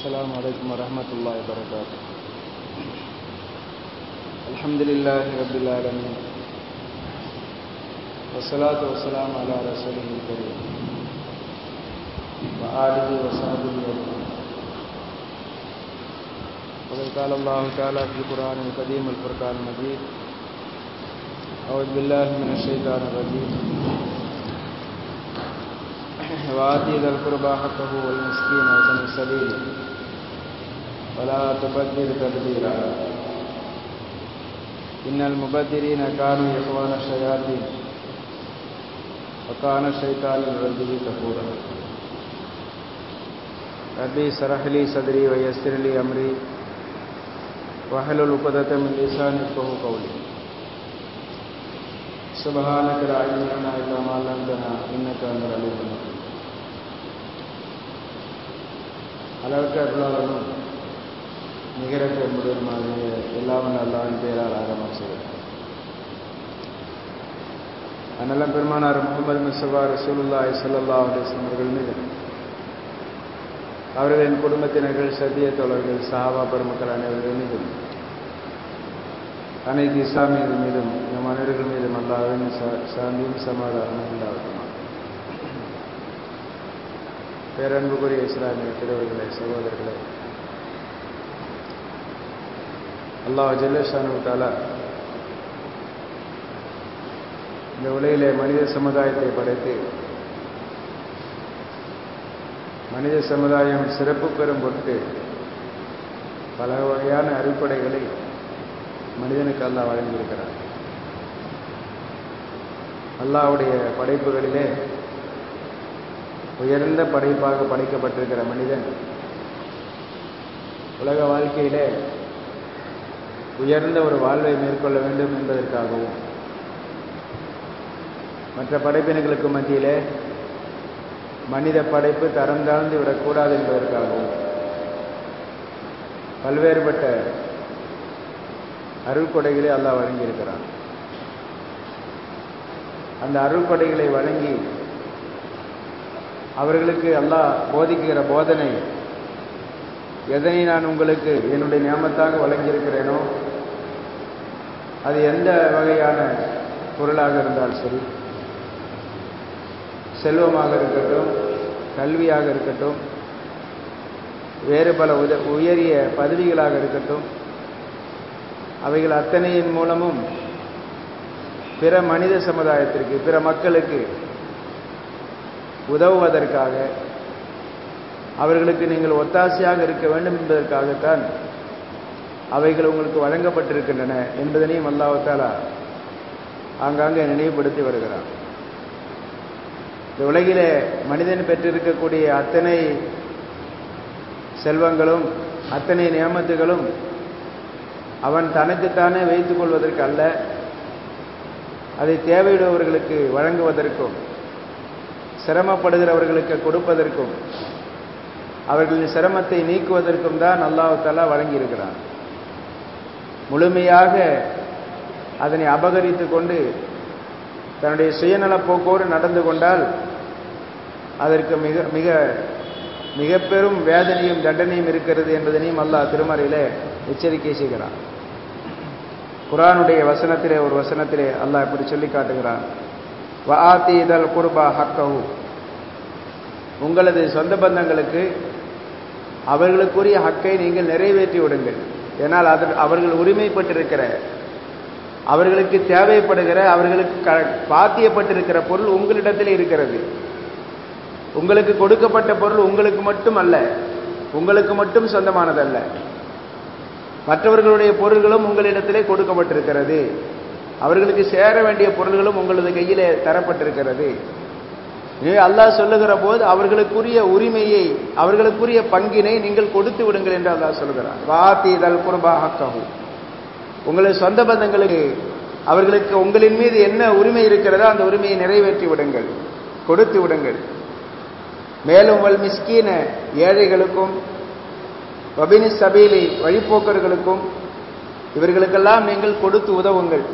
السلام عليكم ورحمة الله وبركاته الحمد لله رب العالمين والصلاة والسلام على رسوله الكريم وآله وصحبه أجمعين وقد قال الله تعالى في القرآن القديم الفرقان المجيد أعوذ بالله من الشيطان الرجيم وآتي ذا القربى حقه والمسكين وابن السبيل ولا تبذر تبذيرا إن المبذرين كانوا إخوان الشياطين وكان الشيطان لربه كفورا ربي اشرح لي صدري ويسر لي أمري واحلل عقدة من لساني يفقهوا قولي سبحانك لا علم لنا إلا ما علمتنا إنك أنت العليم الحكيم அளவுக்கு அருளாளனும் நிகரற்ற முதலுமாகிய எல்லாவன் அல்லாவின் பெயரால் ஆரம்பம் செய்கிறார் அந்நலம் பெருமானார் முகமது முசபா ரசூலுல்லாய் சல்லா அலிஸ்லாம் அவர்கள் மீது அவர்களின் குடும்பத்தினர்கள் சத்திய தோழர்கள் சஹாபா பெருமக்கள் அனைவர்கள் மீதும் அனைத்து இஸ்லாமியர்கள் மீதும் நம் அனைவர்கள் மீதும் அல்லாவின் சாந்தியும் சமாதானம் உண்டாகட்டும் பேரன்புக்குரிய இஸ்லாமிய பெரியவர்களே சகோதரர்களே அல்லாஹ் ஜல்லேஷானு தாலா இந்த உலகிலே மனித சமுதாயத்தை படைத்து மனித சமுதாயம் சிறப்பு பெறும் பொருட்டு பல வகையான அடிப்படைகளை மனிதனுக்கு அல்லாஹ் வழங்கியிருக்கிறார் அல்லாவுடைய படைப்புகளிலே உயர்ந்த படைப்பாக படைக்கப்பட்டிருக்கிற மனிதன் உலக வாழ்க்கையிலே உயர்ந்த ஒரு வாழ்வை மேற்கொள்ள வேண்டும் என்பதற்காகவும் மற்ற படைப்பினங்களுக்கு மத்தியிலே மனித படைப்பு தரம் தாழ்ந்து விடக்கூடாது என்பதற்காகவும் பல்வேறுபட்ட அருள்கொடைகளை அல்லாஹ் வழங்கியிருக்கிறான் அந்த அருள்கொடைகளை வழங்கி அவர்களுக்கு அல்லாஹ் போதிக்கிற போதனை எதனை நான் உங்களுக்கு என்னுடைய நியமத்தாக வழங்கியிருக்கிறேனோ அது எந்த வகையான பொருளாக இருந்தாலும் சரி செல்வமாக இருக்கட்டும் கல்வியாக இருக்கட்டும் வேறு பல உத உயரிய பதவிகளாக இருக்கட்டும் அவைகள் அத்தனையின் மூலமும் பிற மனித சமுதாயத்திற்கு பிற மக்களுக்கு உதவுவதற்காக அவர்களுக்கு நீங்கள் ஒத்தாசையாக இருக்க வேண்டும் என்பதற்காகத்தான் அவைகள் உங்களுக்கு வழங்கப்பட்டிருக்கின்றன என்பதனையும் அல்லாவத்தாலா ஆங்காங்கே நினைவுபடுத்தி வருகிறார் இந்த உலகிலே மனிதன் பெற்றிருக்கக்கூடிய அத்தனை செல்வங்களும் அத்தனை நியமத்துகளும் அவன் தனக்குத்தானே வைத்துக் கொள்வதற்கு அல்ல அதை தேவையுடையவர்களுக்கு வழங்குவதற்கும் சிரமப்படுகிறவர்களுக்கு கொடுப்பதற்கும் அவர்களின் சிரமத்தை நீக்குவதற்கும் தான் அல்லாஹாலா வழங்கியிருக்கிறான் முழுமையாக அதனை அபகரித்து கொண்டு தன்னுடைய சுயநல போக்கோடு நடந்து கொண்டால் அதற்கு மிக மிக மிக பெரும் வேதனையும் தண்டனையும் இருக்கிறது என்பதனையும் அல்லாஹ் திருமறையிலே எச்சரிக்கை செய்கிறான் குரானுடைய வசனத்திலே ஒரு வசனத்திலே அல்லாஹ் இப்படி சொல்லி காட்டுகிறான் வஆத்தீதல் குர்பா ஹக்கஹு உங்களது சொந்த பந்தங்களுக்கு அவர்களுக்குரிய ஹக்கை நீங்கள் நிறைவேற்றி விடுங்கள் ஏனால் அது அவர்கள் உரிமைப்பட்டிருக்கிற அவர்களுக்கு தேவைப்படுகிற அவர்களுக்கு பாத்தியப்பட்டிருக்கிற பொருள் உங்களிடத்தில் இருக்கிறது உங்களுக்கு கொடுக்கப்பட்ட பொருள் உங்களுக்கு மட்டும் அல்ல உங்களுக்கு மட்டும் சொந்தமானதல்ல மற்றவர்களுடைய பொருள்களும் உங்களிடத்திலே கொடுக்கப்பட்டிருக்கிறது அவர்களுக்கு சேர வேண்டிய பொருள்களும் உங்களது கையிலே தரப்பட்டிருக்கிறது எனவே அல்லாஹ் சொல்லுகிற போது அவர்களுக்குரிய உரிமையை அவர்களுக்குரிய பங்கினை நீங்கள் கொடுத்து விடுங்கள் என்று அல்லாஹ் சொல்கிறார் வாத்தி தல் குர்பா ஹக்கஹு உங்களது சொந்த பந்தங்களுக்கு அவர்களுக்கு உங்களின் மீது என்ன உரிமை இருக்கிறதோ அந்த உரிமையை நிறைவேற்றி விடுங்கள் கொடுத்து விடுங்கள் மேலும் வல் மிஸ்கீன ஏழைகளுக்கும் வபினி சபீலி வழிப்போக்கர்களுக்கும் இவர்களுக்கெல்லாம் நீங்கள் கொடுத்து உதவுங்கள்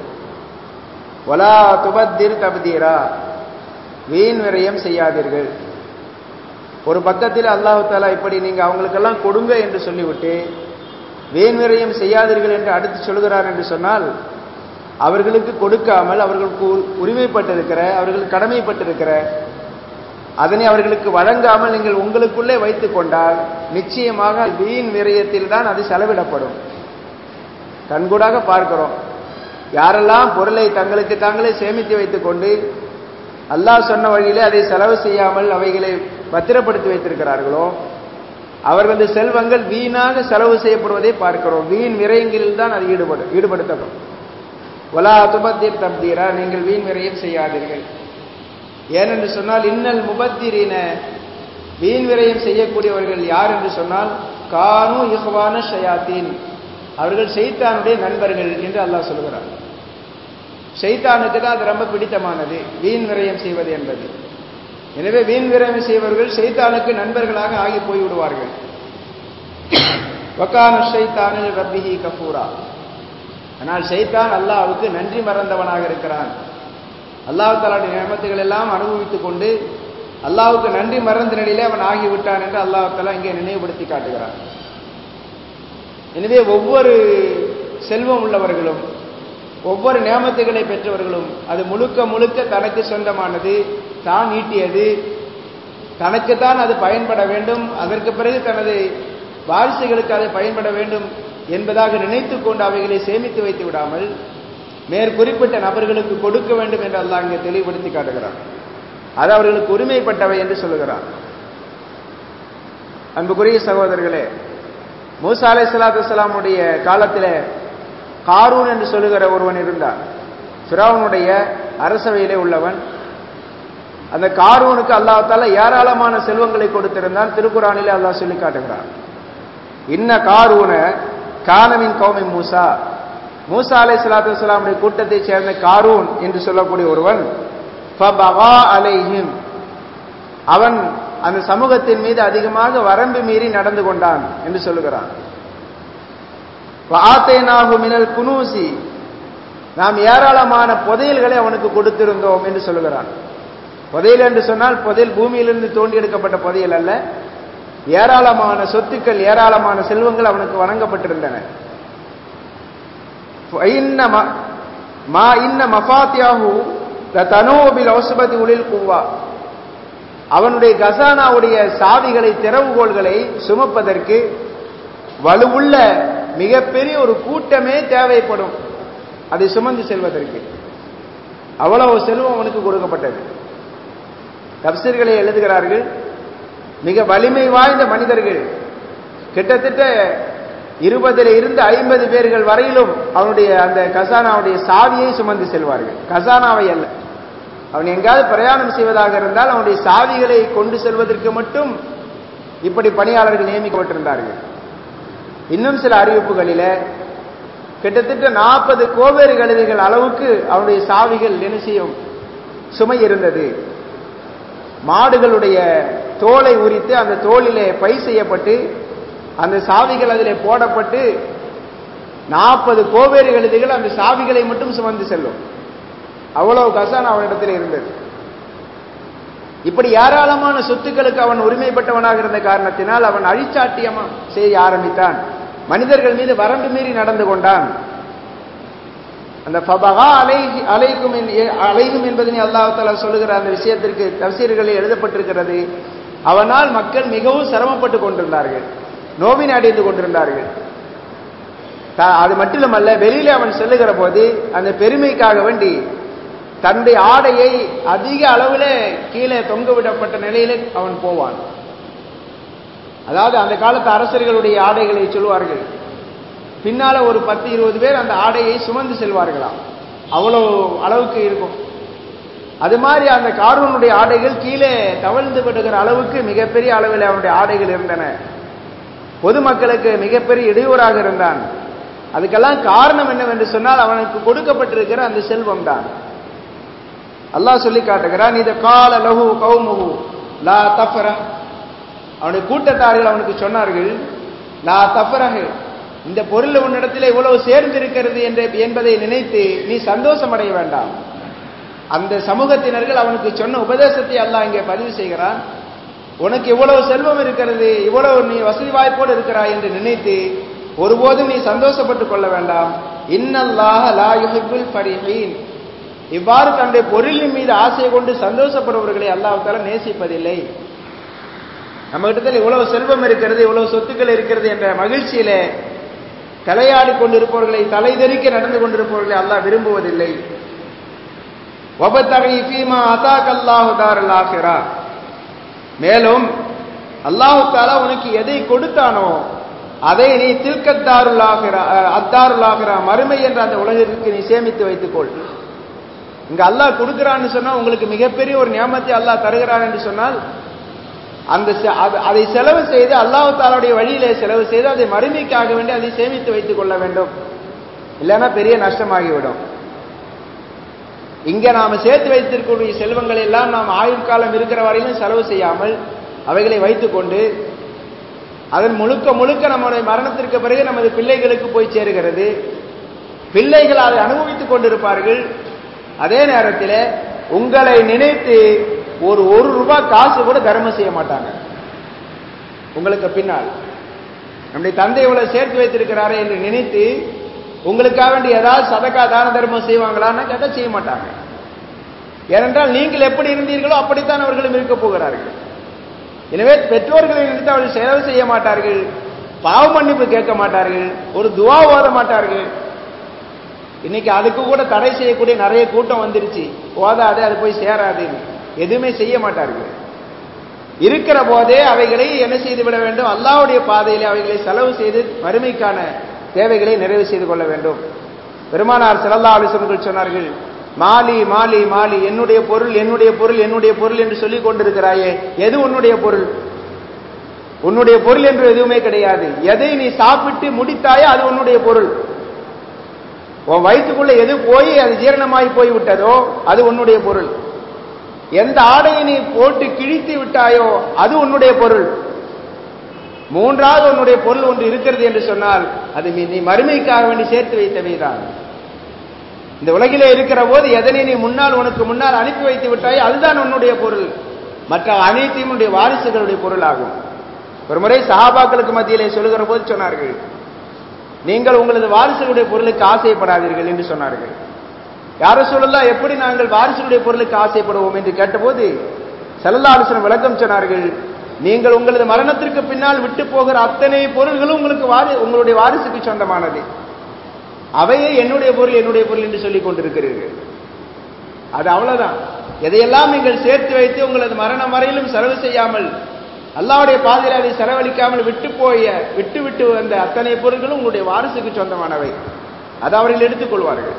ஒலா துபத்திர் தபதீரா வீண் விரயம் செய்யாதீர்கள் ஒரு பக்கத்தில் அல்லாஹு தாலா இப்படி நீங்க அவங்களுக்கெல்லாம் கொடுங்க என்று சொல்லிவிட்டு வீண் விரயம் செய்யாதீர்கள் என்று அடுத்து சொல்கிறார் என்று சொன்னால் அவர்களுக்கு கொடுக்காமல் அவர்களுக்கு உரிமைப்பட்டிருக்கிற அவர்கள் கடமைப்பட்டிருக்கிற அதனை அவர்களுக்கு வழங்காமல் நீங்கள் உங்களுக்குள்ளே வைத்துக் கொண்டால் நிச்சயமாக வீண் விரயத்தில் தான் அது செலவிடப்படும் கண்கூடாக பார்க்கிறோம் யாரெல்லாம் பொருளை தங்களுக்கு தாங்களே சேமித்து வைத்துக் கொண்டு அல்லாஹ் சொன்ன வழியிலே அதை செலவு செய்யாமல் அவைகளை பத்திரப்படுத்தி வைத்திருக்கிறார்களோ அவர்களது செல்வங்கள் வீணாக செலவு செய்யப்படுவதை பார்க்கிறோம் வீண் விரயங்களில் தான் அது ஈடுபடு ஈடுபடுத்தப்படும் ஒலா துபத்தீர் தப்தீரா நீங்கள் வீண் விரயம் செய்யாதீர்கள் ஏனென்று சொன்னால் இன்னல் முபத்திரின வீண் விரயம் செய்யக்கூடியவர்கள் யார் என்று சொன்னால் கானு இஹ்வான ஷயாத்தீன் அவர்கள் ஷைத்தானுடைய நண்பர்கள் என்று அல்லாஹ் சொல்கிறார் ஷைத்தானுக்கு தான் அது ரொம்ப பிடித்தமானது வீண் விரயம் செய்வது என்பது எனவே வீண் விரயம் செய்வர்கள் ஷைத்தானுக்கு நண்பர்களாக ஆகி போய்விடுவார்கள் வக்கான ஷைத்தானில் ரப்பிஹி கஃபூரா ஆனால் ஷைத்தான் அல்லாஹ்வுக்கு நன்றி மறந்தவனாக இருக்கிறான் அல்லாஹ் தாலாவுடைய நியமத்துகள் எல்லாம் அனுபவித்துக் கொண்டு அல்லாஹ்வுக்கு நன்றி மறந்த நிலையிலே அவன் ஆகிவிட்டான் என்று அல்லாஹ் தாலா இங்கே நினைவுபடுத்தி காட்டுகிறான் எனவே ஒவ்வொரு செல்வம் உள்ளவர்களும் ஒவ்வொரு நியமத்துகளை பெற்றவர்களும் அது முழுக்க முழுக்க தனக்கு சொந்தமானது தான் ஈட்டியது தனக்குத்தான் அது பயன்பட வேண்டும் அதற்கு பிறகு தனது வாரிசுகளுக்கு அது பயன்பட வேண்டும் என்பதாக நினைத்து கொண்டு அவைகளை சேமித்து வைத்து விடாமல் மேற்குறிப்பிட்ட நபர்களுக்கு கொடுக்க வேண்டும் என்று அல்லாஹ் இங்கே தெளிவுபடுத்தி காட்டுகிறான் அது அவர்களுக்கு உரிமைப்பட்டவை என்று சொல்லுகிறான் அன்புக்குரிய சகோதரர்களே மூசா அலை சலாத்து வலாமுடைய காலத்தில் காரூன் என்று சொல்லுகிற ஒருவன் இருந்தான் ஃபிராவுனுடைய அரசவையிலே உள்ளவன் அந்த காரூனுக்கு அல்லாஹால ஏராளமான செல்வங்களை கொடுத்திருந்தான் திருக்குறானிலே அல்லாஹ் சொல்லி காட்டுகிறான் இன்ன காரூன கானமின் கௌமி மூசா மூசா அலை சலாத்து வலாமுடைய கூட்டத்தைச் சேர்ந்த காரூன் என்று சொல்லக்கூடிய ஒருவன் அலைஹிம் அவன் அந்த சமூகத்தின் மீது அதிகமாக வரம்பு மீறி நடந்து கொண்டான் என்று சொல்லுகிறான் மினல் குனூசி நாம் ஏராளமான புதையல்களை அவனுக்கு கொடுத்திருந்தோம் என்று சொல்லுகிறான் புதையல் என்று சொன்னால் புதையல் பூமியிலிருந்து தோண்டி எடுக்கப்பட்ட புதையல் அல்ல ஏராளமான சொத்துக்கள் ஏராளமான செல்வங்கள் அவனுக்கு வழங்கப்பட்டிருந்தன மா இன்ன மஃபாத்தியாகு தனோபில் ஔசபதி உளில் குவா அவனுடைய கசானாவுடைய சாவிகளை திறவுகோள்களை சுமப்பதற்கு வலுவுள்ள மிகப்பெரிய ஒரு கூட்டமே தேவைப்படும் அதை சுமந்து செல்வதற்கு அவ்வளவு செல்வம் அவனுக்கு கொடுக்கப்பட்டது தப்சீர்களை எழுதுகிறார்கள் மிக வலிமை வாய்ந்த மனிதர்கள் கிட்டத்தட்ட இருபதுல இருந்து ஐம்பது பேர்கள் வரையிலும் அவனுடைய அந்த கசானாவுடைய சாவியை சுமந்து செல்வார்கள் கசானாவை அல்ல அவன் எங்காவது பிரயாணம் செய்வதாக இருந்தால் அவனுடைய சாவிகளை கொண்டு செல்வதற்கு மட்டும் இப்படி பணியாளர்கள் நியமிக்கப்பட்டிருந்தார்கள் இன்னும் சில அறிவிப்புகளில கிட்டத்தட்ட நாற்பது கோவேறு கழுதைகள் அளவுக்கு அவனுடைய சாவிகள் என்ன செய்யும் சுமை இருந்தது மாடுகளுடைய தோலை உரித்து அந்த தோலிலே பை செய்யப்பட்டு அந்த சாவிகள் அதிலே போடப்பட்டு நாற்பது கோவேறு கழுதைகள் அந்த சாவிகளை மட்டும் சுமந்து செல்லும் அவ்வளவு கசான் அவனிடத்தில் இருந்தது இப்படி ஏராளமான சொத்துக்களுக்கு அவன் உரிமைப்பட்டவனாக இருந்த காரணத்தினால் அவன் அழிச்சாட்டியமா செய்ய ஆரம்பித்தான் மனிதர்கள் மீது வரம்பு மீறி நடந்து கொண்டான் அந்த ஃபபகா அலை அலைக்கும் அலைகும் என்பதனை அல்லாஹால சொல்லுகிற அந்த விஷயத்திற்கு தவசீர்களில் எழுதப்பட்டிருக்கிறது அவனால் மக்கள் மிகவும் சிரமப்பட்டு கொண்டிருந்தார்கள் நோவினை அடைந்து கொண்டிருந்தார்கள் அது மட்டுமல்ல வெளியில அவன் செல்லுகிற போது அந்த பெருமைக்காக வேண்டி தன்னுடைய ஆடையை அதிக அளவில் கீழே தொங்க விடப்பட்ட நிலையில அவன் போவான் அதாவது அந்த காலத்து அரசர்களுடைய ஆடைகளை சொல்லுவார்கள் பின்னால ஒரு பத்து இருபது பேர் அந்த ஆடையை சுமந்து செல்வார்களாம் அவ்வளோ அளவுக்கு இருக்கும் அது மாதிரி அந்த கார்வனுடைய ஆடைகள் கீழே தவழ்ந்து விடுகிற அளவுக்கு மிகப்பெரிய அளவில் அவனுடைய ஆடைகள் இருந்தன பொதுமக்களுக்கு மிகப்பெரிய இடையூறாக இருந்தான் அதுக்கெல்லாம் காரணம் என்னவென்று சொன்னால் அவனுக்கு கொடுக்கப்பட்டிருக்கிற அந்த செல்வம் தான் அல்லாஹ் சொல்லி காட்டுகிறான் இது கால லஹு கௌமுஹு லா தஃபரஹ் அவனுடைய கூட்டத்தார்கள் அவனுக்கு சொன்னார்கள் லா தஃபரஹ் இந்த பொருள் உன்னிடத்தில் இவ்வளவு சேர்ந்திருக்கிறது என்று என்பதை நினைத்து நீ சந்தோஷம் அடைய வேண்டாம் அந்த சமூகத்தினர்கள் அவனுக்கு சொன்ன உபதேசத்தை அல்லாஹ் இங்கே பதிவு செய்கிறான் உனக்கு இவ்வளவு செல்வம் இருக்கிறது இவ்வளவு நீ வசதி வாய்ப்போடு இருக்கிறாய் என்று நினைத்து ஒருபோதும் நீ சந்தோஷப்பட்டுக் கொள்ள வேண்டாம் இன்னல்லாஹ லா யுஹிப்புல் ஃபரிஹீன் இவ்வாறு தன்னுடைய பொருளின் மீது ஆசை கொண்டு சந்தோஷப்படுபவர்களை அல்லாஹ் நேசிப்பதில்லை நம்ம கிட்டத்தில் இவ்வளவு செல்வம் இருக்கிறது இவ்வளவு சொத்துக்கள் இருக்கிறது என்ற மகிழ்ச்சியில தலையாடி கொண்டிருப்பவர்களை தலைதெறிக்க நடந்து கொண்டிருப்பவர்களை அல்லாஹ் விரும்புவதில்லை ஒபத்தகை ஃபீமா அதாக் அல்லாஹு தாரல் ஆகிறா மேலும் அல்லாஹு தாலா உனக்கு எதை கொடுத்தானோ அதை நீ தில்கத்தாருள் ஆகிறா அத்தாருள் ஆகிறா மறுமை என்ற அந்த உலகிற்கு நீ சேமித்து வைத்துக்கொள் இங்க அல்லாஹ் கொடுக்கிறான்னு சொன்னா உங்களுக்கு மிகப்பெரிய ஒரு நியமத்தை அல்லாஹ் தருகிறான் என்று சொன்னால் அந்த அதை செலவு செய்து அல்லாஹு தாலாவுடைய வழியிலே செலவு செய்து அதை மறுமைக்காக வேண்டி அதை சேமித்து வைத்துக் கொள்ள வேண்டும் இல்லைன்னா பெரிய நஷ்டமாகிவிடும் இங்க நாம சேர்த்து வைத்திருக்கக்கூடிய செல்வங்களை எல்லாம் நாம் ஆயுள் காலம் இருக்கிற வரையிலும் செலவு செய்யாமல் அவைகளை வைத்துக்கொண்டு அதன் முழுக்க முழுக்க நம்முடைய மரணத்திற்கு பிறகு நமது பிள்ளைகளுக்கு போய் சேருகிறது பிள்ளைகள் அதை அனுபவித்துக் கொண்டிருப்பார்கள் அதே நேரத்தில் உங்களை நினைத்து ஒரு ஒரு ரூபாய் காசு கூட தர்மம் செய்ய மாட்டாங்க உங்களுக்கு பின்னால் நம்முடைய தந்தை இவ்வளவு சேர்த்து வைத்திருக்கிறாரே என்று நினைத்து உங்களுக்காக வேண்டி ஏதாவது சதக்கா தான தர்மம் செய்வாங்களான்னு கேட்டால் செய்ய மாட்டாங்க ஏனென்றால் நீங்கள் எப்படி இருந்தீர்களோ அப்படித்தான் அவர்களும் இருக்க போகிறார்கள் எனவே பெற்றோர்களை நினைத்து அவர்கள் செலவு செய்ய மாட்டார்கள் பாவ மன்னிப்பு கேட்க மாட்டார்கள் ஒரு துவா ஓத மாட்டார்கள் இன்னைக்கு அதுக்கு கூட தடை செய்யக்கூடிய நிறைய கூட்டம் வந்துருச்சு ஓதாது அது போய் சேராதுன்னு எதுவுமே செய்ய மாட்டார்கள் இருக்கிற போதே அவைகளை என்ன செய்து விட வேண்டும் அல்லாவுடைய பாதையிலே அவைகளை செலவு செய்து வறுமைக்கான தேவைகளை நிறைவு செய்து கொள்ள வேண்டும் பெருமானார் சிறல்லா அலிசன்கள் சொன்னார்கள் மாலி மாலி மாலி என்னுடைய பொருள் என்னுடைய பொருள் என்னுடைய பொருள் என்று சொல்லிக் கொண்டிருக்கிறாயே எது உன்னுடைய பொருள் உன்னுடைய பொருள் என்று எதுவுமே கிடையாது எதை நீ சாப்பிட்டு முடித்தாயோ அது உன்னுடைய பொருள் உன் வயிற்றுக்குள்ள எது போய் அது ஜீரணமாய் போய் விட்டதோ அது உன்னுடைய பொருள் எந்த ஆடையை நீ போட்டு கிழித்து விட்டாயோ அது உன்னுடைய பொருள் மூன்றாவது உன்னுடைய பொருள் ஒன்று இருக்கிறது என்று சொன்னால் அது நீ மறுமைக்காக வேண்டி சேர்த்து வைத்தவைதான் இந்த உலகிலே இருக்கிற போது எதனை நீ முன்னால் உனக்கு முன்னால் அனுப்பி வைத்து விட்டாயோ அதுதான் உன்னுடைய பொருள் மற்ற அனைத்தையும் உன்னுடைய வாரிசுகளுடைய பொருள் ஆகும் ஒரு முறை சஹாபாக்களுக்கு மத்தியிலே சொல்லுகிற போது சொன்னார்கள் நீங்கள் உங்களது வாரிசுகளுடைய பொருளுக்கு ஆசைப்படாதீர்கள் என்று சொன்னார்கள் யார சொல்லலாம் எப்படி நாங்கள் வாரிசுடைய பொருளுக்கு ஆசைப்படுவோம் என்று கேட்டபோது செல்லல்லாலுசன விளக்கம் சொன்னார்கள் நீங்கள் உங்களது மரணத்திற்கு பின்னால் விட்டு போகிற அத்தனை பொருள்களும் உங்களுக்கு வாரி உங்களுடைய வாரிசுக்கு சொந்தமானது அவையே என்னுடைய பொருள் என்னுடைய பொருள் என்று சொல்லிக் கொண்டிருக்கிறீர்கள் அது அவ்வளவுதான் எதையெல்லாம் நீங்கள் சேர்த்து வைத்து உங்களது மரணம் வரையிலும் செலவு செய்யாமல் அல்லாவுடைய பாதையில் அதை செலவழிக்காமல் விட்டு போய விட்டு விட்டு வந்த அத்தனை பொருள்களும் உங்களுடைய வாரிசுக்கு சொந்தமானவை அதை அவர்கள் எடுத்துக்கொள்வார்கள்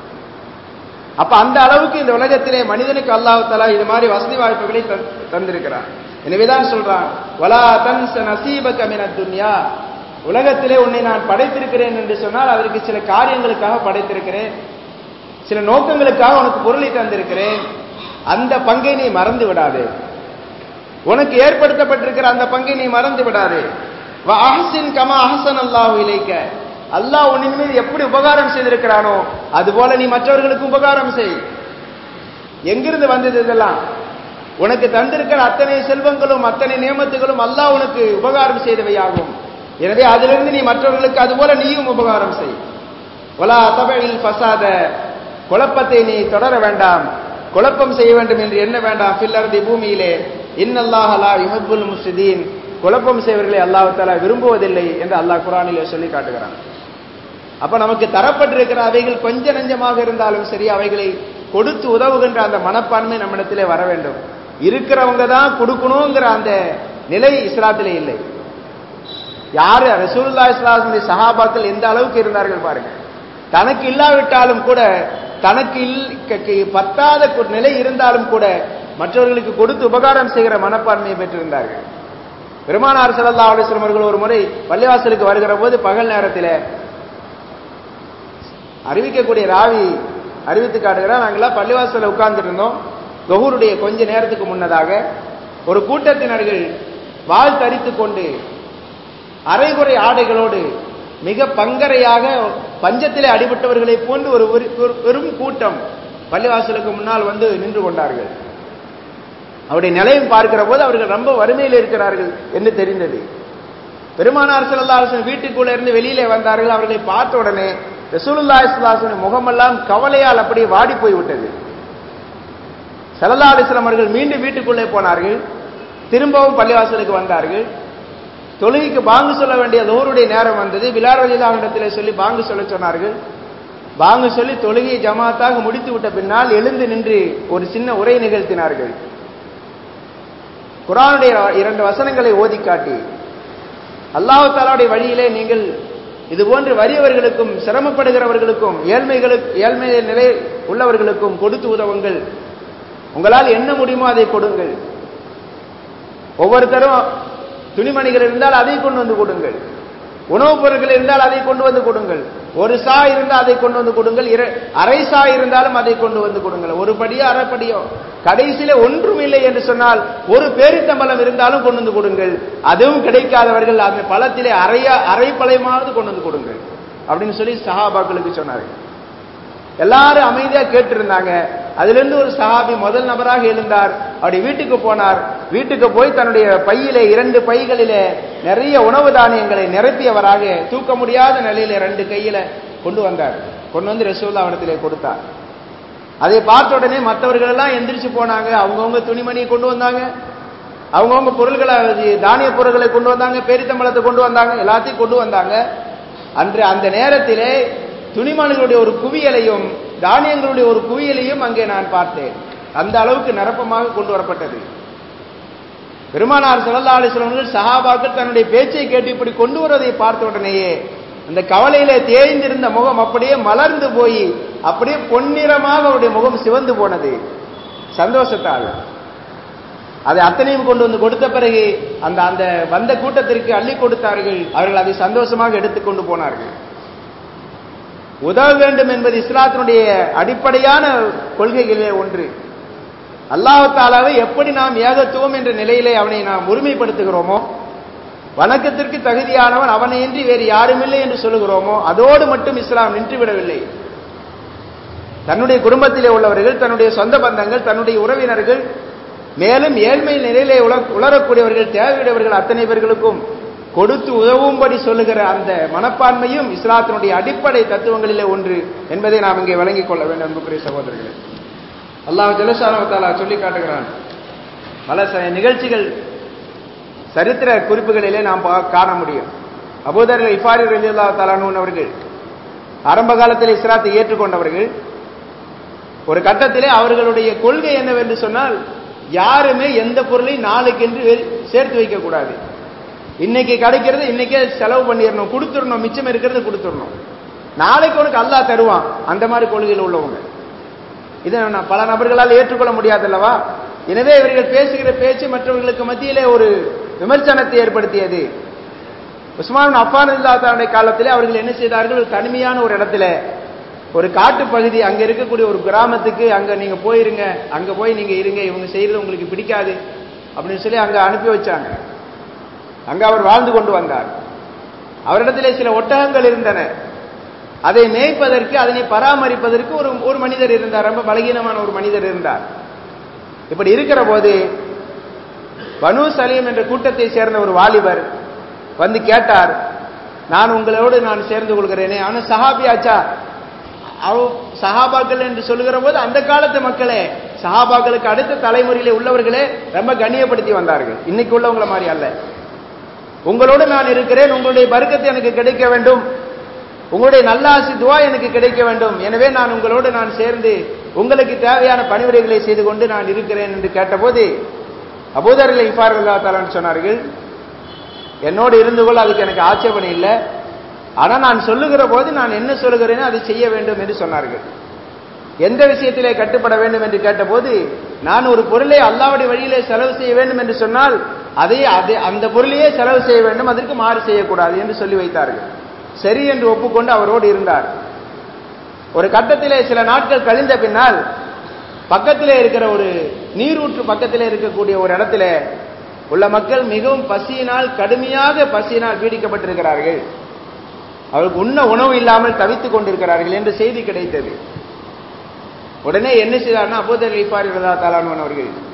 அப்ப அந்த அளவுக்கு இந்த உலகத்திலே மனிதனுக்கு அல்லாஹு தலா இது மாதிரி வசதி வாய்ப்புகளை தந்திருக்கிறான் எனவேதான் சொல்றான் வலா தன்ச நசீப கமின துன்யா உலகத்திலே உன்னை நான் படைத்திருக்கிறேன் என்று சொன்னால் அதற்கு சில காரியங்களுக்காக படைத்திருக்கிறேன் சில நோக்கங்களுக்காக உனக்கு பொருளை தந்திருக்கிறேன் அந்த பங்கை நீ மறந்து விடாதே உனக்கு ஏற்படுத்தப்பட்டிருக்கிற அந்த பங்கை நீ மறந்து விடாதே அஹசின் கமா அஹசன் அல்லாஹு இலைக்க அல்லாஹ் உன்னின் மீது எப்படி உபகாரம் செய்திருக்கிறானோ அதுபோல நீ மற்றவர்களுக்கு உபகாரம் செய் எங்கிருந்து வந்தது இதெல்லாம் உனக்கு தந்திருக்கிற அத்தனை செல்வங்களும் அத்தனை நியமத்துகளும் அல்லாஹ் உனக்கு உபகாரம் செய்தவையாகும் எனவே அதிலிருந்து நீ மற்றவர்களுக்கு அதுபோல நீயும் உபகாரம் செய் ஒலா தபையில் பசாத குழப்பத்தை நீ தொடர வேண்டாம் குழப்பம் செய்ய வேண்டும் என்று எண்ண வேண்டாம் பில்லர்தி பூமியிலே இன்னல்லாஹலா யுஹப்புல் முஸ்லிதீன் குழப்பம் செய்வர்களை அல்லாஹ் தாலா விரும்புவதில்லை என்று அல்லாஹ் குரானிலே சொல்லி காட்டுகிறான் அப்ப நமக்கு தரப்பட்டிருக்கிற அவைகள் கொஞ்ச நஞ்சமாக இருந்தாலும் சரி அவைகளை கொடுத்து உதவுகின்ற அந்த மனப்பான்மை நம்மிடத்திலே வர வேண்டும் இருக்கிறவங்க தான் கொடுக்கணுங்கிற அந்த நிலை இஸ்லாத்திலே இல்லை யாரு ரசூல்லா இஸ்லாமுடைய சஹாபாக்கள் எந்த அளவுக்கு இருந்தார்கள் பாருங்க தனக்கு இல்லாவிட்டாலும் கூட தனக்கு இல் பத்தாத நிலை இருந்தாலும் கூட மற்றவர்களுக்கு கொடுத்து உபகாரம் செய்கிற மனப்பான்மையை பெற்றிருந்தார்கள் பெருமானார் சல்லா அலிஸ்லம் அவர்கள் ஒரு முறை பள்ளிவாசலுக்கு வருகிற போது பகல் நேரத்தில் அறிவிக்கக்கூடிய ராவி அறிவித்து காட்டுகிறார் நாங்களாம் பள்ளிவாசலில் உட்கார்ந்துட்டு இருந்தோம் கஹூருடைய கொஞ்ச நேரத்துக்கு முன்னதாக ஒரு கூட்டத்தினர்கள் வாழ் தரித்து கொண்டு அரைகுறை ஆடைகளோடு மிக பங்கரையாக பஞ்சத்திலே அடிபட்டவர்களை போன்று ஒரு பெரும் கூட்டம் பள்ளிவாசலுக்கு முன்னால் வந்து நின்று கொண்டார்கள் அவருடைய நிலையும் பார்க்கிற போது அவர்கள் ரொம்ப வறுமையில் இருக்கிறார்கள் என்று தெரிந்தது பெருமானார் ஸல்லல்லாஹு வீட்டுக்குள்ள இருந்து வெளியிலே வந்தார்கள் அவர்களை பார்த்த உடனே ரசூலுல்லாஹி ஸல்லல்லாஹு அலைஹி முகமெல்லாம் கவலையால் அப்படியே வாடி போய் விட்டது ஸல்லல்லாஹு அலைஹி வஸல்லம் அவர்கள் மீண்டும் வீட்டுக்குள்ளே போனார்கள் திரும்பவும் பள்ளிவாசலுக்கு வந்தார்கள் தொழுகைக்கு பாங்கு சொல்ல வேண்டிய தோருடைய நேரம் வந்தது பிலால் ரலியல்லாஹு சொல்லி பாங்கு சொல்ல சொன்னார்கள் பாங்கு சொல்லி தொழுகையை ஜமாத்தாக முடித்து விட்ட பின்னால் எழுந்து நின்று ஒரு சின்ன உரை நிகழ்த்தினார்கள் குரானுடைய இரண்டு வசனங்களை ஓதி காட்டி அல்லாஹு தாலாவுடைய வழியிலே நீங்கள் இது போன்று வறியவர்களுக்கும் சிரமப்படுகிறவர்களுக்கும் ஏழ்மைகளுக்கு ஏழ்மை நிலை உள்ளவர்களுக்கும் கொடுத்து உதவுங்கள் உங்களால் என்ன முடியுமோ அதை கொடுங்கள் ஒவ்வொருத்தரும் துணிமணிகள் இருந்தால் அதை கொண்டு வந்து கொடுங்கள் உணவுப் பொருட்கள் இருந்தால் அதை கொண்டு வந்து கொடுங்கள் ஒரு சா இருந்தால் அதை கொண்டு வந்து கொடுங்கள் அரை சா இருந்தாலும் அதை கொண்டு வந்து கொடுங்கள் ஒரு படியோ அரை படியோ கடைசியில ஒன்றும் இல்லை என்று சொன்னால் ஒரு பேரித்தம்பலம் இருந்தாலும் கொண்டு வந்து கொடுங்கள் அதுவும் கிடைக்காதவர்கள் அந்த பழத்திலே அரையா அரை பழையமாவது கொண்டு வந்து கொடுங்கள் அப்படின்னு சொல்லி சஹாபாக்களுக்கு சொன்னார்கள் எல்லாரும் அமைதியா கேட்டிருந்தாங்க அதுல இருந்து ஒரு சஹாபி முதல் நபராக எழுந்தார் அப்படி வீட்டுக்கு போனார் வீட்டுக்கு போய் தன்னுடைய பையிலே இரண்டு பைகளிலே நிறைய உணவு தானியங்களை நிரப்பியவராக தூக்க முடியாத நிலையில ரெண்டு கையில கொண்டு வந்தார் கொண்டு வந்து ரசூல்லா அவனத்திலே கொடுத்தார் அதை பார்த்த உடனே மற்றவர்கள் எல்லாம் எந்திரிச்சு போனாங்க அவங்கவுங்க துணிமணியை கொண்டு வந்தாங்க அவங்கவுங்க பொருள்களை தானிய பொருட்களை கொண்டு வந்தாங்க பேரித்தம்பளத்தை கொண்டு வந்தாங்க எல்லாத்தையும் கொண்டு வந்தாங்க அன்று அந்த நேரத்திலே துணிமணிகளுடைய ஒரு குவியலையும் தானியங்களுடைய ஒரு குவியலையும் அங்கே நான் பார்த்தேன் அந்த அளவுக்கு நிரப்பமாக கொண்டு வரப்பட்டது பெருமானார் சல்லா அலிஸ்லவர்கள் சஹாபாக்கள் தன்னுடைய பேச்சை கேட்டு இப்படி கொண்டு வருவதை பார்த்த உடனேயே அந்த கவலையில தேய்ந்திருந்த முகம் அப்படியே மலர்ந்து போய் அப்படியே பொன்னிறமாக அவருடைய முகம் சிவந்து போனது சந்தோஷத்தால் அதை அத்தனையும் கொண்டு வந்து கொடுத்த பிறகு அந்த அந்த வந்த கூட்டத்திற்கு அள்ளி கொடுத்தார்கள் அவர்கள் அதை சந்தோஷமாக எடுத்துக்கொண்டு போனார்கள் உதவ வேண்டும் என்பது இஸ்லாத்தினுடைய அடிப்படையான கொள்கைகளிலே ஒன்று அல்லாஹாலாவை எப்படி நாம் ஏகத்துவம் என்ற நிலையிலே அவனை நாம் உரிமைப்படுத்துகிறோமோ வணக்கத்திற்கு தகுதியானவன் அவனையின்றி வேறு யாருமில்லை என்று சொல்லுகிறோமோ அதோடு மட்டும் இஸ்லாம் நின்றுவிடவில்லை தன்னுடைய குடும்பத்திலே உள்ளவர்கள் தன்னுடைய சொந்த பந்தங்கள் தன்னுடைய உறவினர்கள் மேலும் ஏழ்மை நிலையிலே உளரக்கூடியவர்கள் தேவையுடையவர்கள் அத்தனை பேர்களுக்கும் கொடுத்து உதவும்படி சொல்லுகிற அந்த மனப்பான்மையும் இஸ்லாத்தினுடைய அடிப்படை தத்துவங்களிலே ஒன்று என்பதை நாம் இங்கே விளங்கிக் கொள்ள வேண்டும் அன்புக்குரிய சகோதரர்களே அல்லாஹ் ஜலசானவத்தாலா சொல்லி காட்டுகிறான் பல நிகழ்ச்சிகள் சரித்திர குறிப்புகளிலே நாம் காண முடியும் அபூதர் இஃபாரி ரலியல்லா தலானூன் அவர்கள் ஆரம்ப காலத்தில் இஸ்லாத்தை ஏற்றுக்கொண்டவர்கள் ஒரு கட்டத்திலே அவர்களுடைய கொள்கை என்னவென்று சொன்னால் யாருமே எந்த பொருளையும் நாளைக்கென்று சேர்த்து வைக்க கூடாது இன்னைக்கு கிடைக்கிறது இன்னைக்கே செலவு பண்ணிடணும் கொடுத்துடணும் மிச்சம் இருக்கிறது கொடுத்துடணும் நாளைக்கு உனக்கு அல்லா தருவான் அந்த மாதிரி கொள்கையில் உள்ளவங்க இதை பல நபர்களால் ஏற்றுக்கொள்ள முடியாதல்லவா எனவே இவர்கள் பேசுகிற பேச்சு மற்றவர்களுக்கு மத்தியிலே ஒரு விமர்சனத்தை ஏற்படுத்தியது உஸ்மான் அஃபான் இல்லாதாருடைய காலத்திலே அவர்கள் என்ன செய்தார்கள் தனிமையான ஒரு இடத்துல ஒரு காட்டு பகுதி அங்க இருக்கக்கூடிய ஒரு கிராமத்துக்கு அங்க நீங்க போயிருங்க அங்க போய் நீங்க இருங்க இவங்க செய்யறது உங்களுக்கு பிடிக்காது அப்படின்னு சொல்லி அங்க அனுப்பி வச்சாங்க அங்க அவர் வாழ்ந்து கொண்டு வந்தார் அவரிடத்திலே சில ஒட்டகங்கள் இருந்தன அதை மேய்ப்பதற்கு அதனை பராமரிப்பதற்கு ஒரு ஒரு மனிதர் இருந்தார் ரொம்ப பலகீனமான ஒரு மனிதர் இருந்தார் இப்படி இருக்கிற போது பனு சலீம் என்ற கூட்டத்தை சேர்ந்த ஒரு வாலிபர் வந்து கேட்டார் நான் உங்களோடு நான் சேர்ந்து கொள்கிறேனே ஆனால் சஹாபியாச்சா அவ சஹாபாக்கள் என்று சொல்லுகிற போது அந்த காலத்து மக்களே சஹாபாக்களுக்கு அடுத்த தலைமுறையிலே உள்ளவர்களே ரொம்ப கண்ணியப்படுத்தி வந்தார்கள் இன்னைக்கு உள்ளவங்கள மாதிரி அல்ல உங்களோடு நான் இருக்கிறேன் உங்களுடைய பருக்கத்தை எனக்கு கிடைக்க வேண்டும் உங்களுடைய நல்ல ஆசி துவா எனக்கு கிடைக்க வேண்டும் எனவே நான் உங்களோடு நான் சேர்ந்து உங்களுக்கு தேவையான பணிவிடைகளை செய்து கொண்டு நான் இருக்கிறேன் என்று கேட்டபோது அபூதரில் இஃபார் அல்லா தாலான்னு சொன்னார்கள் என்னோடு இருந்து கொள்ள அதுக்கு எனக்கு ஆட்சேபனை இல்லை ஆனா நான் சொல்லுகிற போது நான் என்ன சொல்லுகிறேனோ அதை செய்ய வேண்டும் என்று சொன்னார்கள் எந்த விஷயத்திலே கட்டுப்பட வேண்டும் என்று கேட்டபோது நான் ஒரு பொருளை அல்லாவுடைய வழியிலே செலவு செய்ய வேண்டும் என்று சொன்னால் அதை அதை அந்த பொருளையே செலவு செய்ய வேண்டும் அதற்கு மாறு செய்யக்கூடாது என்று சொல்லி வைத்தார்கள் சரி என்று ஒப்புக்கொண்டு அவரோடு இருந்தார் ஒரு கட்டத்திலே சில நாட்கள் கழிந்த பின்னால் பக்கத்திலே இருக்கிற ஒரு நீரூற்று பக்கத்திலே இருக்கக்கூடிய ஒரு இடத்துல உள்ள மக்கள் மிகவும் பசியினால் கடுமையாக பசியினால் பீடிக்கப்பட்டிருக்கிறார்கள் அவருக்கு உண்ண உணவு இல்லாமல் தவித்துக் கொண்டிருக்கிறார்கள் என்று செய்தி கிடைத்தது உடனே என்ன செய்தார்னா அபூதர் லிஃபாரி ரதா தாலான் அவர்கள்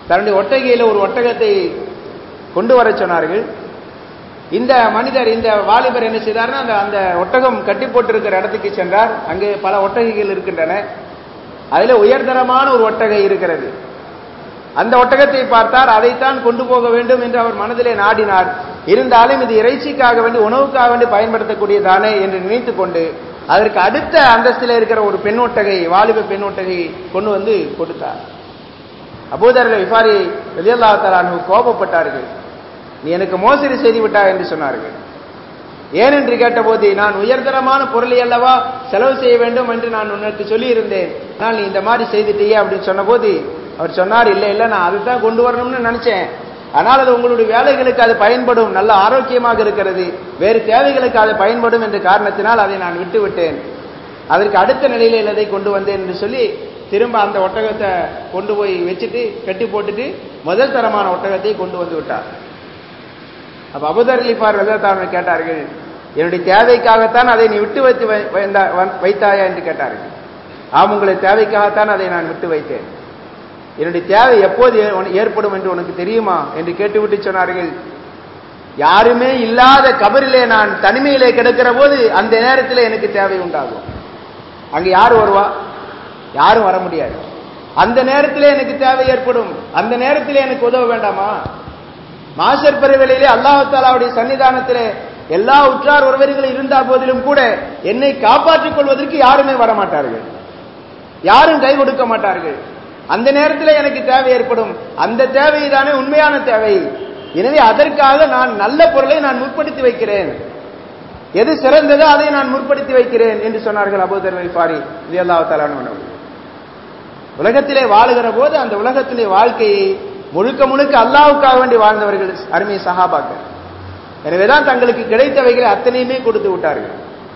தன்னுடைய ஒட்டகையில ஒரு ஒட்டகத்தை கொண்டு வர சொன்னார்கள் இந்த மனிதர் இந்த வாலிபர் என்ன செய்தார்னா அந்த அந்த ஒட்டகம் கட்டி போட்டிருக்கிற இடத்துக்கு சென்றார் அங்கே பல ஒட்டகைகள் இருக்கின்றன அதில் உயர்தரமான ஒரு ஒட்டகை இருக்கிறது அந்த ஒட்டகத்தை பார்த்தார் அதைத்தான் கொண்டு போக வேண்டும் என்று அவர் மனதிலே நாடினார் இருந்தாலும் இது இறைச்சிக்காக வேண்டி உணவுக்காக வேண்டி பயன்படுத்தக்கூடியதானே என்று நினைத்து கொண்டு அதற்கு அடுத்த அந்தஸ்தில் இருக்கிற ஒரு பெண் ஒட்டகை வாலிப பெண் ஒட்டகை கொண்டு வந்து கொடுத்தார் அபூதர்கள் விஃபாரி ரலியல்லா தலானு கோபப்பட்டார்கள் நீ எனக்கு மோசடி செய்து விட்டாய் என்று சொன்னார்கள் ஏன் என்று கேட்டபோது நான் உயர்தரமான பொருளை அல்லவா செலவு செய்ய வேண்டும் என்று நான் உனக்கு சொல்லியிருந்தேன் ஆனால் நீ இந்த மாதிரி செய்துட்டியே அப்படின்னு சொன்னபோது அவர் சொன்னார் இல்லை இல்லை நான் அதுதான் கொண்டு வரணும்னு நினைச்சேன் ஆனால் அது உங்களுடைய வேலைகளுக்கு அது பயன்படும் நல்ல ஆரோக்கியமாக இருக்கிறது வேறு தேவைகளுக்கு அது பயன்படும் என்ற காரணத்தினால் அதை நான் விட்டு விட்டேன் அதற்கு அடுத்த நிலையில் அதை கொண்டு வந்தேன் என்று சொல்லி திரும்ப அந்த ஒட்டகத்தை கொண்டு போய் வச்சுட்டு கட்டி போட்டுட்டு முதல் தரமான ஒட்டகத்தை கொண்டு வந்து விட்டார் அப்ப அபுதர்லிப்பார் வெள்ளத்தாரன் கேட்டார்கள் என்னுடைய தேவைக்காகத்தான் அதை நீ விட்டு வைத்து வை- வைந்தா- வ- வைத்தாயா என்று கேட்டார்கள் ஆம் உங்களுடைய தேவைக்காகத்தான் அதை நான் விட்டு வைத்தேன் என்னுடைய தேவை எப்போது ஏ- உன- ஏற்படும் என்று உனக்கு தெரியுமா என்று கேட்டுவிட்டு சொன்னார்கள் யாருமே இல்லாத கபரிலே நான் தனிமையிலே கிடக்கிற போது அந்த நேரத்தில் எனக்கு தேவை உண்டாகும் அங்க யார் வருவா யாரும் வர முடியாது அந்த நேரத்திலே எனக்கு தேவை ஏற்படும் அந்த நேரத்திலே எனக்கு உதவ வேண்டாமா மாசர் பெருவெளியிலே அல்லாஹாலாவுடைய சன்னிதானத்திலே எல்லா உற்றார் உறவினர்கள் இருந்த போதிலும் கூட என்னை காப்பாற்றிக் கொள்வதற்கு யாருமே வரமாட்டார்கள் யாரும் கை கொடுக்க மாட்டார்கள் அந்த நேரத்தில் எனக்கு தேவை ஏற்படும் அந்த தேவை தானே உண்மையான தேவை எனவே அதற்காக நான் நல்ல பொருளை நான் முற்படுத்தி வைக்கிறேன் எது சிறந்ததோ அதை நான் முற்படுத்தி வைக்கிறேன் என்று சொன்னார்கள் அபூதர் ஃபாரி இது அல்லா உலகத்திலே வாழுகிற போது அந்த உலகத்திலே வாழ்க்கையை முழுக்க முழுக்க அல்லாவுக்காக வேண்டி வாழ்ந்தவர்கள் அருமை சஹாபாக்கள் எனவேதான் தங்களுக்கு கிடைத்தவைகளை அத்தனையுமே கொடுத்து விட்டார்கள்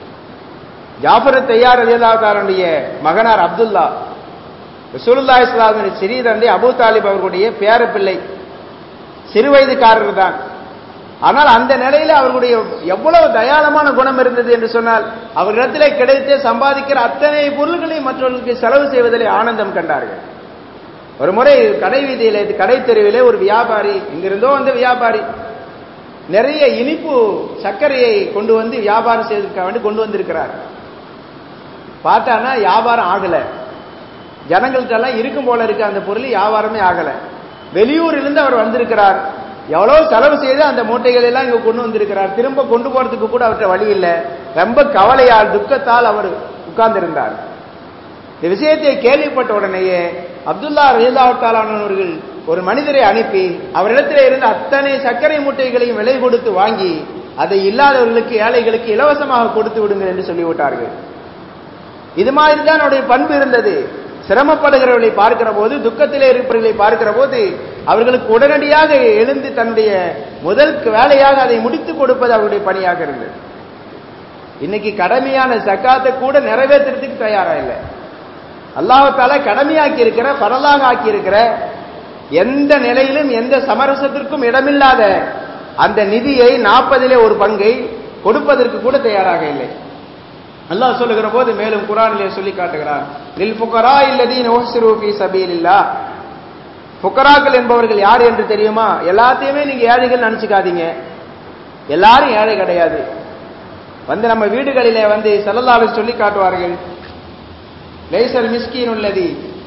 ஜாஃபர் தையார் அலியல்லாவுடைய மகனார் அப்துல்லா ரசூலுல்லா இஸ்லாமின் சிறிய தந்தை அபூ தாலிப் அவர்களுடைய பேரப்பிள்ளை சிறுவயதுக்காரர் தான் ஆனால் அந்த நிலையில அவர்களுடைய எவ்வளவு தயாளமான குணம் இருந்தது என்று சொன்னால் அவர்களிடத்திலே கிடைத்து சம்பாதிக்கிற அத்தனை பொருள்களையும் மற்றவர்களுக்கு செலவு செய்வதிலே ஆனந்தம் கண்டார்கள் ஒரு முறை கடை வீதியிலே கடை தெருவிலே ஒரு வியாபாரி இங்கிருந்தோ வந்த வியாபாரி நிறைய இனிப்பு சர்க்கரையை கொண்டு வந்து வியாபாரம் செய்வதற்காக வேண்டி கொண்டு வந்திருக்கிறார் பார்த்தானா வியாபாரம் ஆகல ஜனங்கள்ட்ட எல்லாம் இருக்கும் போல இருக்கு அந்த பொருள் வியாபாரமே ஆகல வெளியூரிலிருந்து அவர் வந்திருக்கிறார் எவ்வளவு செலவு செய்து அந்த மூட்டைகள் எல்லாம் இங்க கொண்டு வந்திருக்கிறார் திரும்ப கொண்டு போறதுக்கு கூட அவர்கிட்ட வழி இல்லை ரொம்ப கவலையால் துக்கத்தால் அவர் உட்கார்ந்திருந்தார் இந்த விஷயத்தை கேள்விப்பட்ட உடனேயே அப்துல்லா ரீதாவத்தாலானவர்கள் ஒரு மனிதரை அனுப்பி அவரிடத்தில் இருந்த அத்தனை சர்க்கரை மூட்டைகளையும் விலை கொடுத்து வாங்கி அதை இல்லாதவர்களுக்கு ஏழைகளுக்கு இலவசமாக கொடுத்து விடுங்கள் என்று சொல்லிவிட்டார்கள் இது மாதிரி தான் அவருடைய பண்பு இருந்தது சிரமப்படுகிறவர்களை பார்க்கிற போது துக்கத்திலே இருப்பவர்களை பார்க்கிற போது அவர்களுக்கு உடனடியாக எழுந்து தன்னுடைய முதல் வேலையாக அதை முடித்துக் கொடுப்பது அவருடைய பணியாக இருந்தது இன்னைக்கு கடமையான சக்காத்தை கூட நிறைவேற்றுறதுக்கு தயாரா இல்லை அல்லாஹால கடமையாக்கி இருக்கிற பரலாக ஆக்கி இருக்கிற எந்த நிலையிலும் எந்த சமரசத்திற்கும் இடமில்லாத அந்த நிதியை நாற்பதிலே ஒரு பங்கை கொடுப்பதற்கு கூட தயாராக இல்லை அல்லாஹ் சொல்லுகிற போது மேலும் குரானிலே சொல்லி காட்டுகிறார் லில் புகரா இல்லதீன் ஓஹ்சிரு ஃபீ சபீலில்லா புக்கராக்கள் என்பவர்கள் யார் என்று தெரியுமா எல்லாத்தையுமே நீங்க ஏழைகள் நினைச்சுக்காதீங்க எல்லாரும் ஏழை கிடையாது வந்து நம்ம வீடுகளிலே வந்து செல்லல்லாறு சொல்லி காட்டுவார்கள் லைசல் மிஸ்கீன் உள்ளதி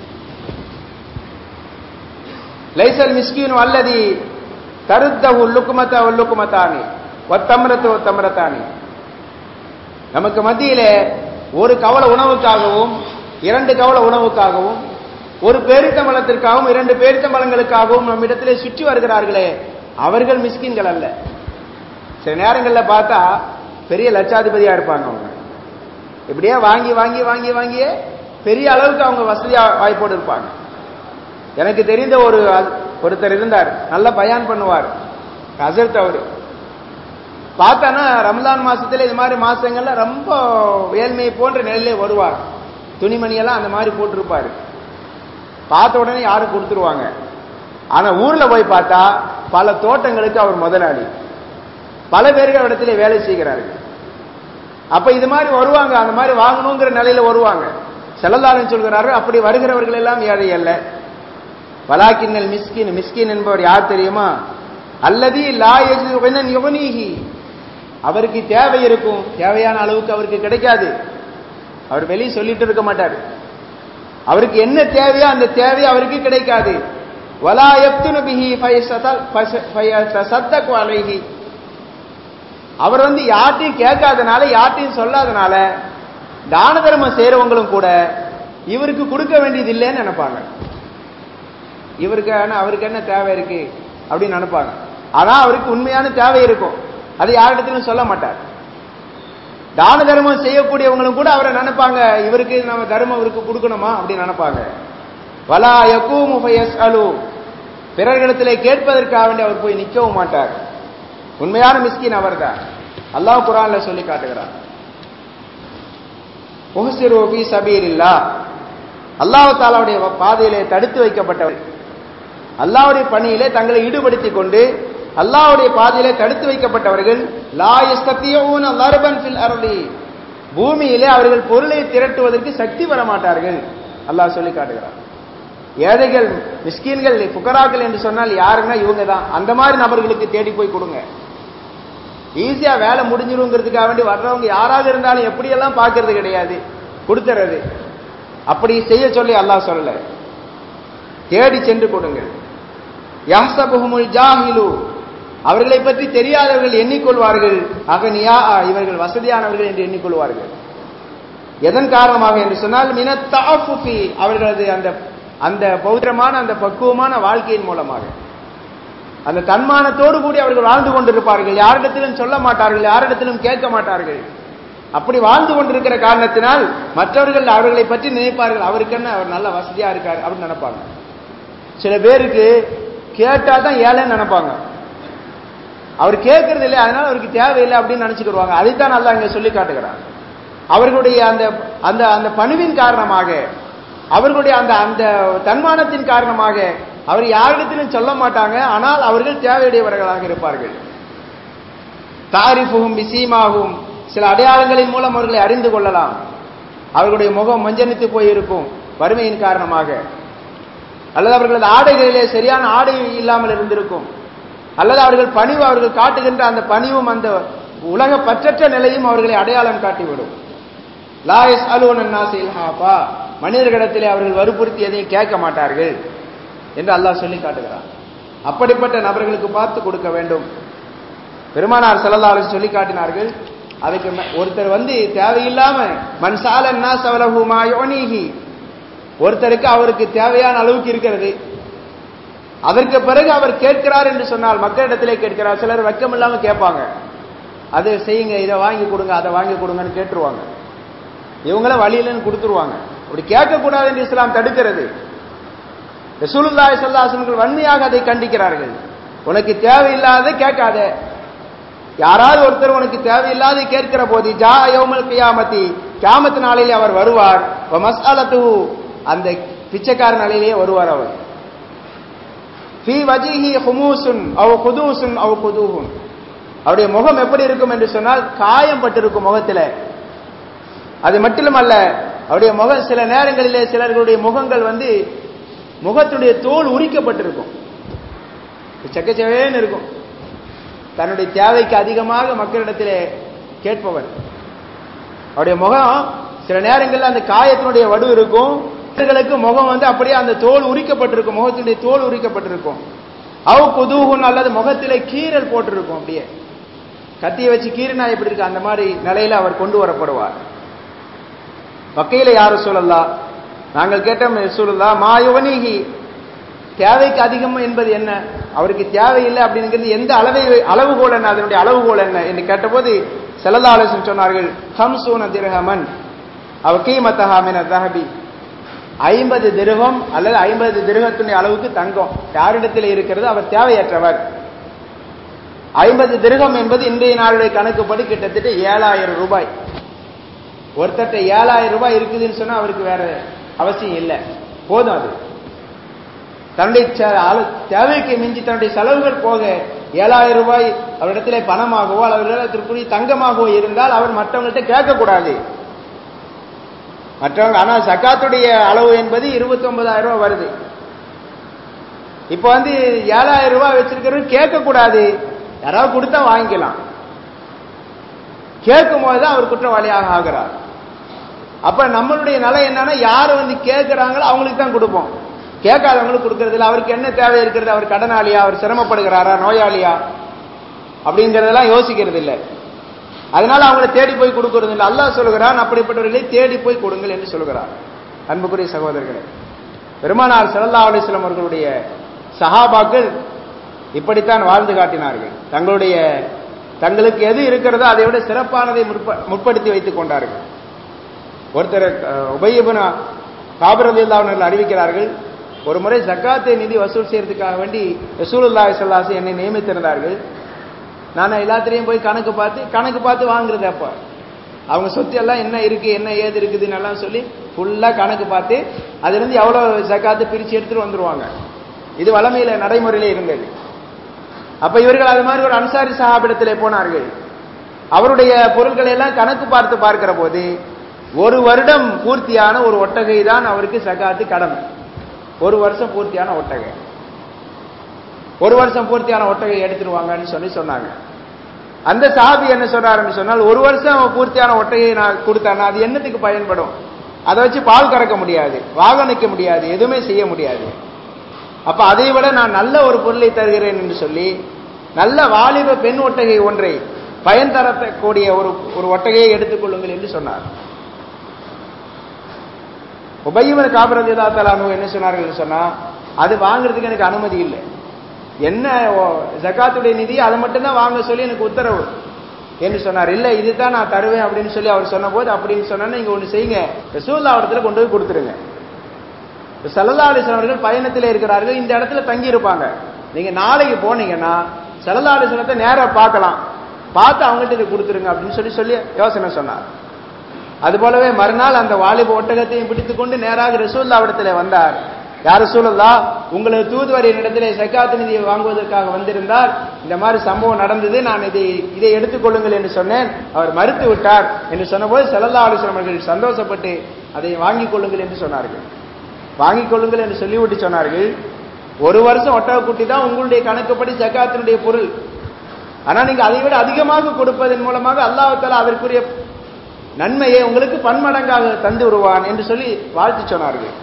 லைசல் மிஸ்கீன் அல்லதி தருத்தஹு லுக்குமத்த லுக்குமத்தானி ஒத்தமரத்து ஒத்தமரத்தானி நமக்கு மத்தியிலே ஒரு கவல உணவுக்காகவும் இரண்டு கவல உணவுக்காகவும் ஒரு பேரித்தம்பளத்திற்காகவும் இரண்டு பேரித்தம்பளங்களுக்காகவும் நம்ம இடத்திலே சுற்றி வருகிறார்களே அவர்கள் மிஸ்கின்கள் அல்ல சில நேரங்களில் பார்த்தா பெரிய லட்சாதிபதியா இருப்பாங்க அவங்க இப்படியே வாங்கி வாங்கி வாங்கி வாங்கியே பெரிய அளவுக்கு அவங்க வசதியா வாய்ப்போடு இருப்பாங்க எனக்கு தெரிந்த ஒரு ஒருத்தர் இருந்தார் நல்ல பயான் பண்ணுவார் அசர்த் அவரு பார்த்தானா ரம்லான் மாசத்துல இது மாதிரி மாசங்கள்ல ரொம்ப ஏழ்மை போன்ற நிலையிலே வருவார் துணிமணியெல்லாம் அந்த மாதிரி போட்டிருப்பாரு பார்த்த உடனே யாரும் கொடுத்துருவாங்க ஆனா ஊர்ல போய் பார்த்தா பல தோட்டங்களுக்கு அவர் முதலாளி பல பேர்கள் இடத்துல வேலை செய்கிறார்கள் அப்ப இது மாதிரி வருவாங்க அந்த மாதிரி வாங்கணுங்கிற நிலையில வருவாங்க செல்லதாரன் சொல்கிறார்கள் அப்படி வருகிறவர்கள் எல்லாம் ஏழை அல்ல வலாக்கின்னல் மிஸ்கின் மிஸ்கின் என்பவர் யார் தெரியுமா அல்லது லா யுவனீஹி அவருக்கு தேவை இருக்கும் தேவையான அளவுக்கு அவருக்கு கிடைக்காது அவர் வெளியே சொல்லிட்டு இருக்க மாட்டார் அவருக்கு என்ன தேவையோ அந்த தேவை அவருக்கு கிடைக்காது வலா எப்துனு பிஹி ஃபயசத்தகு அலைஹி அவர் வந்து யார்ட்டையும் கேட்காதனால யார்ட்டையும் சொல்லாதனால தான தர்மம் செய்யறவங்களும் கூட இவருக்கு கொடுக்க வேண்டியது இல்லைன்னு நினைப்பாங்க இவருக்கு ஆனா அவருக்கு என்ன தேவை இருக்கு அப்படின்னு நினைப்பாங்க ஆனா அவருக்கு உண்மையான தேவை இருக்கும் அது யாரிடத்திலும் சொல்ல மாட்டார் தான தர்மம் செய்யக்கூடியவங்களும் கூட அவரை நினைப்பாங்க இவருக்கு நம்ம தர்மம் இவருக்கு கொடுக்கணுமா அப்படின்னு நினைப்பாங்க வலா யக்கூமு ஃபயஸ்அலு பிறர்களிடத்திலே கேட்பதற்காக வேண்டி அவர் போய் நிற்கவும் மாட்டார் உண்மையான மிஸ்கின் அவர்தான் அல்லாஹ் குரான்ல சொல்லி காட்டுகிறார் உஹசிரு ஃபீ சபீலில்லா அல்லாஹ் தாலாவுடைய பாதையிலே தடுத்து வைக்கப்பட்டவர் அல்லாஹ்வுடைய பணியிலே தங்களை ஈடுபடுத்திக் கொண்டு அல்லாஹ்வுடைய பாதையிலே தடுத்து வைக்கப்பட்டவர்கள் லா யஸ்தத்தியூன லர்பன் ஃபில் அர்லி பூமியிலே அவர்கள் பொருளை திரட்டுவதற்கு சக்தி வர மாட்டார்கள் அல்லாஹ் சொல்லி காட்டுகிறார் ஏழைகள் மிஸ்கீன்கள் புகராக்கள் என்று சொன்னால் யாருன்னா இவங்க தான் அந்த மாதிரி நபர்களுக்கு தேடி போய் கொடுங்க ஈஸியா வேலை முடிஞ்சிருங்கிறதுக்காக வேண்டி வர்றவங்க யாராக இருந்தாலும் எப்படியெல்லாம் பார்க்கறது கிடையாது கொடுத்துறது அப்படி செய்ய சொல்லி அல்லாஹ் சொல்லல தேடி சென்று கொடுங்கள் யாசபுகுமுல் ஜாஹிலு அவர்களை பற்றி தெரியாதவர்கள் எண்ணிக்கொள்வார்கள் அகனியா இவர்கள் வசதியானவர்கள் என்று எண்ணிக்கொள்வார்கள் எதன் காரணமாக என்று சொன்னால் மின தாஃபுஃபி அவர்களது அந்த அந்த பௌத்திரமான அந்த பக்குவமான வாழ்க்கையின் மூலமாக அந்த தன்மானத்தோடு கூடி அவர்கள் வாழ்ந்து கொண்டிருப்பார்கள் யாரிடத்திலும் சொல்ல மாட்டார்கள் யாரிடத்திலும் கேட்க மாட்டார்கள் அப்படி வாழ்ந்து கொண்டிருக்கிற காரணத்தினால் மற்றவர்கள் அவர்களை பற்றி நினைப்பார்கள் அவருக்கு என்ன அவர் நல்ல வசதியா இருக்காரு அப்படின்னு நினைப்பாங்க சில பேருக்கு கேட்டா தான் ஏழைன்னு நினைப்பாங்க அவர் கேட்கறது இல்லை அதனால அவருக்கு தேவையில்லை அப்படின்னு நினைச்சுக்கிடுவாங்க அதைத்தான் நல்லா இங்க சொல்லி காட்டுகிறார் அவர்களுடைய அந்த அந்த அந்த பணிவின் காரணமாக அவர்களுடைய அந்த அந்த தன்மானத்தின் காரணமாக அவர் யாரிடத்திலும் சொல்ல மாட்டாங்க ஆனால் அவர்கள் தேவையுடையவர்களாக இருப்பார்கள் தாரிஃபுகும் விசீமாகும் சில அடையாளங்களின் மூலம் அவர்களை அறிந்து கொள்ளலாம் அவர்களுடைய முகம் மஞ்சனித்து போயிருக்கும் வறுமையின் காரணமாக அல்லது அவர்களது ஆடைகளிலே சரியான ஆடை இல்லாமல் இருந்திருக்கும் அல்லது அவர்கள் பணிவு அவர்கள் காட்டுகின்ற அந்த பணிவும் அந்த உலக பற்றற்ற நிலையும் அவர்களை அடையாளம் காட்டிவிடும் லாயஸ் அலுவனா மனிதர்களிடத்திலே அவர்கள் வற்புறுத்தி எதையும் கேட்க மாட்டார்கள் என்று அல்லாஹ் சொல்லி காட்டுகிறார் அப்படிப்பட்ட நபர்களுக்கு பார்த்து கொடுக்க வேண்டும் பெருமானார் செல்லல்லா சொல்லி காட்டினார்கள் அதுக்கு ஒருத்தர் வந்து தேவையில்லாம மன்சாலன்னா சவலகுமா யோனிஹி ஒருத்தருக்கு அவருக்கு தேவையான அளவுக்கு இருக்கிறது அதற்கு பிறகு அவர் கேட்கிறார் என்று சொன்னால் மக்களிடத்திலே கேட்கிறார் சிலர் வெக்கம் இல்லாம கேட்பாங்க அது செய்யுங்க இதை வாங்கி கொடுங்க அதை வாங்கி கொடுங்கன்னு கேட்டுருவாங்க இவங்கள வழியிலன்னு கொடுத்துருவாங்க அப்படி கேட்கக்கூடாது என்று இஸ்லாம் தடுக்கிறது ரசூலுல்லாஹி ஸல்லல்லாஹு வன்மையாக அதை கண்டிக்கிறார்கள் உனக்கு தேவையில்லாத கேட்காத யாராவது ஒருத்தர் உனக்கு தேவையில்லாத கேட்கிற போது ஜா யௌமல் கியாமத்தி கியாமத்து நாளிலே அவர் வருவார் மஸ்அலத்து அந்த பிச்சைக்கார நிலையிலேயே வருவார் அவர் ஃபி வஜிஹி ஹுமூசுன் அவ் குதூசுன் அவ் குதூஹுன் அவருடைய முகம் எப்படி இருக்கும் என்று சொன்னால் காயம் பட்டிருக்கும் முகத்துல அது மட்டுமல்ல அவருடைய முகம் சில நேரங்களிலே சிலர்களுடைய முகங்கள் வந்து முகத்துடைய தோல் உரிக்கப்பட்டிருக்கும் செக்கச்சவேன்னு இருக்கும் தன்னுடைய தேவைக்கு அதிகமாக மக்களிடத்திலே கேட்பவர் அவருடைய முகம் சில நேரங்களில் அந்த காயத்தினுடைய வடு இருக்கும் இவர்களுக்கு முகம் வந்து அப்படியே அந்த தோல் உரிக்கப்பட்டிருக்கும் முகத்தினுடைய தோல் உரிக்கப்பட்டிருக்கும் அவ் குதூகுன் அல்லது முகத்திலே கீரல் போட்டிருக்கும் அப்படியே கத்தியை வச்சு கீரினா எப்படி இருக்கு அந்த மாதிரி நிலையில அவர் கொண்டு வரப்படுவார் வக்கையில யாரும் சொல்லலாம் நாங்கள் கேட்டோம் சொல்லலாம் மாயுவனிகி தேவைக்கு அதிகம் என்பது என்ன அவருக்கு தேவையில்லை அப்படிங்கிறது எந்த அளவை அளவுகோல் என்ன அதனுடைய அளவுகோல் என்ன என்று கேட்டபோது செல்லதாலோசன் சொன்னார்கள் ஹம்சூன திரஹமன் அவ கீமத்தஹாமின தஹபி ஐம்பது திருகம் அல்லது ஐம்பது திருகத்தினுடைய அளவுக்கு தங்கம் யாரிடத்தில் இருக்கிறது அவர் தேவையற்றவர் ஐம்பது திருகம் என்பது இன்றைய நாளுடைய கணக்குப்படி கிட்டத்தட்ட ஏழாயிரம் ரூபாய் ஒருத்தட்ட ஏழாயிரம் ரூபாய் இருக்குதுன்னு சொன்னா அவருக்கு வேற அவசியம் இல்லை போதும் அது தன்னுடைய தேவைக்கு மிஞ்சி தன்னுடைய செலவுகள் போக ஏழாயிரம் ரூபாய் அவரிடத்திலே பணமாகவோ அவரிடத்திற்குரிய தங்கமாகவோ இருந்தால் அவர் மற்றவங்கள்ட்ட கேட்கக்கூடாது மற்றவங்க ஆனா சக்காத்துடைய அளவு என்பது இருபத்தி ஒன்பதாயிரம் ரூபாய் வருது இப்போ வந்து ஏழாயிரம் ரூபாய் வச்சிருக்கிறவர் கேட்க கூடாது யாராவது கொடுத்தா வாங்கிக்கலாம் கேட்கும் போது தான் அவர் குற்றவாளியாக ஆகிறார் அப்ப நம்மளுடைய நிலை என்னன்னா யார் வந்து கேட்கிறாங்களோ அவங்களுக்கு தான் கொடுப்போம் கேட்காதவங்களுக்கு கொடுக்கறது இல்லை அவருக்கு என்ன தேவை இருக்கிறது அவர் கடனாளியா அவர் சிரமப்படுகிறாரா நோயாளியா அப்படிங்கறதெல்லாம் யோசிக்கிறது இல்லை அதனால அவங்கள தேடி போய் கொடுக்கறது இல்லை அல்லாஹ் சொல்கிறான் அப்படிப்பட்டவர்களை தேடி போய் கொடுங்கள் என்று சொல்கிறார் அன்புக்குரிய சகோதரர்களே பெருமானார் ஸல்லல்லாஹு அலைஹி வஸல்லம் அவர்களுடைய சஹாபாக்கள் இப்படித்தான் வாழ்ந்து காட்டினார்கள் தங்களுடைய தங்களுக்கு எது இருக்கிறதோ அதை விட சிறப்பானதை முற்ப- முற்படுத்தி வைத்துக் கொண்டார்கள் ஒருத்தர் உபயபன காபிரதில்லா அவர்கள் அறிவிக்கிறார்கள் ஒரு முறை ஜக்காத்தை நிதி வசூல் செய்யறதுக்காக வேண்டி ரசூலுல்லாஹி ஸல்லல்லாஹு அலைஹி என்னை நியமித்திருந்தார்கள் நான் எல்லாத்திலையும் போய் கணக்கு பார்த்து கணக்கு பார்த்து வாங்குறது அப்ப அவங்க சொத்து எல்லாம் என்ன இருக்கு என்ன ஏது இருக்குதுன்னு எல்லாம் சொல்லி ஃபுல்லா கணக்கு பார்த்து அதுல இருந்து எவ்வளவு ஜக்காத்து பிரிச்சு எடுத்துட்டு வந்துருவாங்க இது வளமையில நடைமுறையில இருந்தது அப்ப இவர்கள் அது மாதிரி ஒரு அன்சாரி சஹாபிடத்திலே போனார்கள் அவருடைய பொருட்களை எல்லாம் கணக்கு பார்த்து பார்க்கிற போது ஒரு வருடம் பூர்த்தியான ஒரு ஒட்டகை தான் அவருக்கு சகாத்து கடமை ஒரு வருஷம் பூர்த்தியான ஒட்டகை ஒரு வருஷம் பூர்த்தியான ஒட்டகை எடுத்துருவாங்கன்னு சொல்லி சொன்னாங்க அந்த சாபி என்ன சொன்னாருன்னு சொன்னால் ஒரு வருஷம் பூர்த்தியான ஒட்டகையை நான் கொடுத்தேன்னா அது என்னத்துக்கு பயன்படும் அதை வச்சு பால் கறக்க முடியாது வாகனிக்க முடியாது எதுவுமே செய்ய முடியாது அப்ப அதை விட நான் நல்ல ஒரு பொருளை தருகிறேன் என்று சொல்லி நல்ல வாலிப பெண் ஒட்டகை ஒன்றை பயன் தரக்கூடிய ஒரு ஒரு ஒட்டகையை எடுத்துக்கொள்ளுங்கள் என்று சொன்னார் உபயவன் காபிரதி தாத்தலானு என்ன சொன்னார்கள் என்று சொன்னா அது வாங்குறதுக்கு எனக்கு அனுமதி இல்லை என்ன ஓ- ஜக்காத்துடைய நிதி அதை மட்டும்தான் வாங்க சொல்லி எனக்கு உத்தரவு என்று சொன்னார் இல்ல இதுதான் நான் தருவேன் அப்படின்னு சொல்லி அவர் சொன்னபோது அப்படின்னு சொன்னா நீங்க ஒண்ணு செய்யுங்க ரசூல்லா இடத்துல கொண்டு போய் கொடுத்துருங்க சல்லல்லா அலிஸ்லாம் அவர்கள் பயணத்தில் இருக்கிறார்கள் இந்த இடத்துல தங்கி இருப்பாங்க நீங்க நாளைக்கு போனீங்கன்னா சல்லல்லா அலிஸ்லத்தை நேரா பார்க்கலாம் பார்த்து அவங்கள்ட்ட இதை கொடுத்துருங்க அப்படின்னு சொல்லி சொல்லி யோசனை சொன்னார் அது போலவே மறுநாள் அந்த வாலிப ஒட்டகத்தையும் பிடித்துக் கொண்டு நேராக ரசூல்லா இடத்துல வந்தார் யார் ரசூலுல்லா உங்களது தூதுவரின் இடத்திலே சக்காத்து நிதியை வாங்குவதற்காக வந்திருந்தால் இந்த மாதிரி சம்பவம் நடந்தது நான் இதை இதை எடுத்துக்கொள்ளுங்கள் என்று சொன்னேன் அவர் மறுத்து விட்டார் என்று சொன்னபோது செல்லல்லா அலுவலம் அவர்கள் சந்தோஷப்பட்டு அதை வாங்கிக் கொள்ளுங்கள் என்று சொன்னார்கள் வாங்கிக் கொள்ளுங்கள் என்று சொல்லிவிட்டு சொன்னார்கள் ஒரு வருஷம் ஒட்டக குட்டி தான் உங்களுடைய கணக்குப்படி ஜக்காத்தினுடைய பொருள் ஆனா நீங்க அதை விட அதிகமாக கொடுப்பதன் மூலமாக அல்லாஹால அதற்குரிய நன்மையை உங்களுக்கு பன்மடங்காக தந்து விடுவான் என்று சொல்லி வாழ்த்து சொன்னார்கள்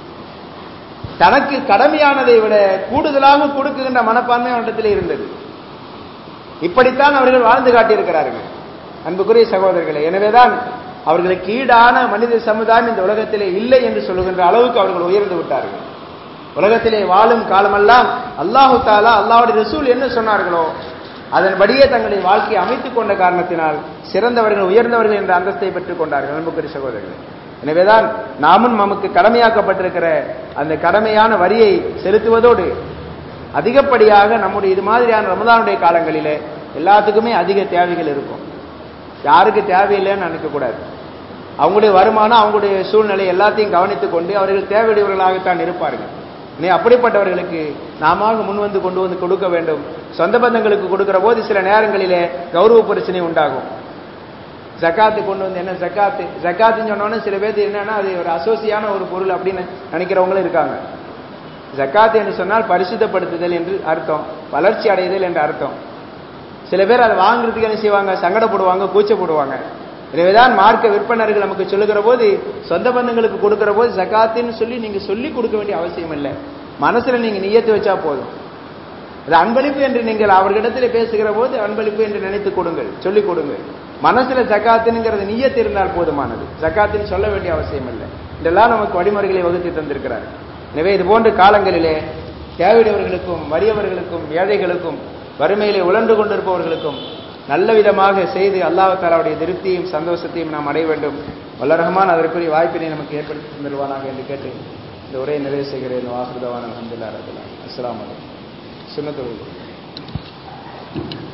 தனக்கு கடமையானதை விட கூடுதலாக கொடுக்குகின்ற மனப்பான்மை அவரிடத்தில் இருந்தது இப்படித்தான் அவர்கள் வாழ்ந்து காட்டியிருக்கிறார்கள் அன்புக்குரிய சகோதரர்களே எனவேதான் அவர்களுக்கு ஈடான மனித சமுதாயம் இந்த உலகத்திலே இல்லை என்று சொல்லுகின்ற அளவுக்கு அவர்கள் உயர்ந்து விட்டார்கள் உலகத்திலே வாழும் காலமெல்லாம் அல்லாஹு தாலா அல்லாஹுடைய ரசூல் என்ன சொன்னார்களோ அதன்படியே தங்களுடைய வாழ்க்கையை அமைத்துக் கொண்ட காரணத்தினால் சிறந்தவர்கள் உயர்ந்தவர்கள் என்ற அந்தஸ்தை பெற்றுக் கொண்டார்கள் அன்புக்குரிய சகோதரர்களே எனவேதான் நாமும் நமக்கு கடமையாக்கப்பட்டிருக்கிற அந்த கடமையான வரியை செலுத்துவதோடு அதிகப்படியாக நம்முடைய இது மாதிரியான ரமதானுடைய காலங்களிலே எல்லாத்துக்குமே அதிக தேவைகள் இருக்கும் யாருக்கு தேவையில்லைன்னு நினைக்கக்கூடாது அவங்களுடைய வருமானம் அவங்களுடைய சூழ்நிலை எல்லாத்தையும் கவனித்துக் கொண்டு அவர்கள் தேவையுடையவர்களாகத்தான் இருப்பார்கள் நீ அப்படிப்பட்டவர்களுக்கு நாம முன் வந்து கொண்டு வந்து கொடுக்க வேண்டும் சொந்த பந்தங்களுக்கு கொடுக்கிற போது சில நேரங்களிலே கௌரவ பிரச்சனை உண்டாகும் ஜக்காத்து கொண்டு வந்து என்ன ஜக்காத்து ஜக்காத்துன்னு சொன்னோன்னே சில பேர் என்னன்னா அது ஒரு அசோசியான ஒரு பொருள் அப்படின்னு நினைக்கிறவங்களும் இருக்காங்க ஜக்காத்து என்று சொன்னால் பரிசுத்தப்படுத்துதல் என்று அர்த்தம் வளர்ச்சி அடைதல் என்று அர்த்தம் சில பேர் அதை வாங்குறதுக்கு என்ன செய்வாங்க சங்கடப்படுவாங்க கூச்சப்படுவாங்க எனவேதான் மார்க்க விற்பனர்கள் நமக்கு சொல்லுகிற போது சொந்த பந்தங்களுக்கு கொடுக்கிற போது ஜக்காத்துன்னு சொல்லி நீங்க சொல்லி கொடுக்க வேண்டிய அவசியம் இல்லை மனசுல நீங்க நியத்து வச்சா போதும் அது அன்பளிப்பு என்று நீங்கள் அவர்களிடத்தில் பேசுகிற போது அன்பளிப்பு என்று நினைத்து கொடுங்கள் சொல்லிக் கொடுங்கள் மனசுல ஜக்காத்துங்கிறது நியத்து இருந்தால் போதுமானது ஜக்காத்துன்னு சொல்ல வேண்டிய அவசியம் இல்லை இதெல்லாம் நமக்கு வழிமுறைகளை வகுத்து தந்திருக்கிறார் எனவே இது போன்ற காலங்களிலே தேவையுடையவர்களுக்கும் வறியவர்களுக்கும் ஏழைகளுக்கும் வறுமையிலே உழன்று கொண்டிருப்பவர்களுக்கும் நல்ல விதமாக செய்து அல்லாஹ் தாலாவுடைய திருப்தியும் சந்தோஷத்தையும் நாம் அடைய வேண்டும் வல்ல ரஹ்மான் அதற்குரிய வாய்ப்பினை நமக்கு ஏற்படுத்தி தந்துடுவானாக என்று கேட்டு இந்த உரையை நிறைவு செய்கிறேன் வாஹிருதவான் அலமதுல்லா ரபுல்லா அஸ்லாம் வலைக்கம் சுண்ணத்தொழில்